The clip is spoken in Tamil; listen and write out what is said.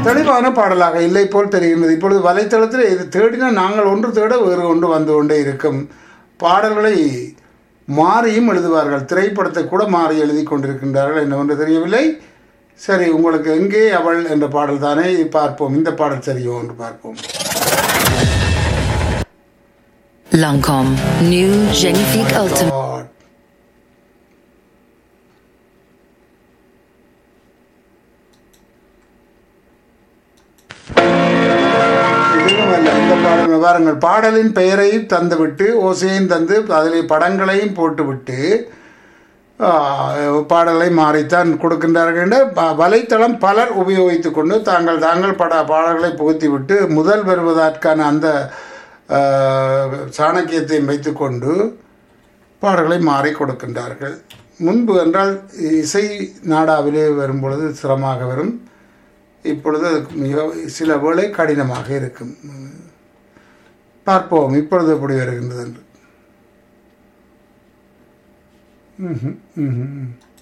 தெளிவான பாடலாக இல்லை போல் தெரிகின்றது இப்பொழுது வலைத்தளத்தில் இது தேடினா நாங்கள் ஒன்று தேட வேறு ஒன்று வந்து கொண்டே இருக்கும் பாடல்களை மாறியும் எழுதுவார்கள் திரைப்படத்தை கூட மாறி எழுதி கொண்டிருக்கின்றார்கள் என்னவென்று தெரியவில்லை சரி உங்களுக்கு எங்கே அவள் என்ற பாடல் தானே பார்ப்போம் இந்த பாடல் சரியோ என்று பார்ப்போம் Lancome. New Genifique Ultimate. God. இதுவும் அல்ல இந்த பாடல் பாருங்கள் பாடலின் பெயரையும் தந்துவிட்டு ஓசையும் தந்து அதில் படங்களையும் போட்டுவிட்டு ஆ, பாடலை மாறித்தான் கொடுக்கின்றார்கள் என்று ப- வலைத்தளம் பலர் உபயோகித்து கொண்டு தாங்கள் தாங்கள் பட பாடல்களை புகுத்திவிட்டு முதல் வருவதற்கான அந்த ஆ, சாணக்கியத்தையும் வைத்துக்கொண்டு பாடல்களை மாறி கொடுக்கின்றார்கள் முன்பு என்றால் இசை நாடாவிலே வரும்பொழுது சிரமமாக வரும் இப்பொழுது அதுக்கு மிக சில வேளை கடினமாக இருக்கும் பார்ப்போம் இப்பொழுது எப்படி வருகின்றது என்று ம்ஹும், ம்ஹும்.